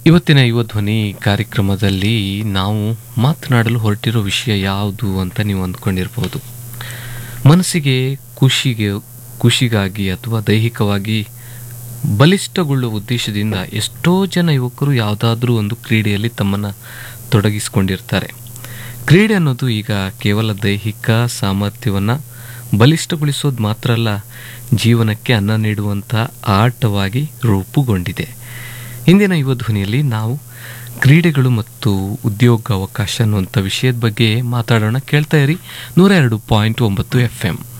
ಇವತ್ತಿನ ಯುವ ಧ್ವನಿ ಕಾರ್ಯಕ್ರಮದಲ್ಲಿ ನಾವು ಮಾತನಾಡಲು ಹೊರಟಿರೋ ವಿಷಯ ಯಾವುದು ಅಂತ ನೀವು ಅಂದ್ಕೊಂಡಿರ್ಬೋದು ಮನಸ್ಸಿಗೆ ಖುಷಿಗೆ ಖುಷಿಗಾಗಿ ಅಥವಾ ದೈಹಿಕವಾಗಿ ಬಲಿಷ್ಠಗೊಳ್ಳುವ ಉದ್ದೇಶದಿಂದ ಎಷ್ಟೋ ಜನ ಯುವಕರು ಯಾವುದಾದ್ರೂ ಒಂದು ಕ್ರೀಡೆಯಲ್ಲಿ ತಮ್ಮನ್ನು ತೊಡಗಿಸಿಕೊಂಡಿರ್ತಾರೆ ಕ್ರೀಡೆ ಅನ್ನೋದು ಈಗ ಕೇವಲ ದೈಹಿಕ ಸಾಮರ್ಥ್ಯವನ್ನು ಬಲಿಷ್ಠಗೊಳಿಸೋದು ಮಾತ್ರ ಅಲ್ಲ ಜೀವನಕ್ಕೆ ಅನ್ನ ನೀಡುವಂಥ ಆಟವಾಗಿ ರೂಪುಗೊಂಡಿದೆ ಇಂದಿನ ಯುವ ಧ್ವನಿಯಲ್ಲಿ ನಾವು ಕ್ರೀಡೆಗಳು ಮತ್ತು ಉದ್ಯೋಗ ಅವಕಾಶ ಅನ್ನುವಂಥ ವಿಷಯದ ಬಗ್ಗೆ ಮಾತಾಡೋಣ ಕೇಳ್ತಾ ಇರಿ ನೂರ ಎರಡು ಪಾಯಿಂಟ್ ಒಂಬತ್ತು ಎಫ್ ಎಂ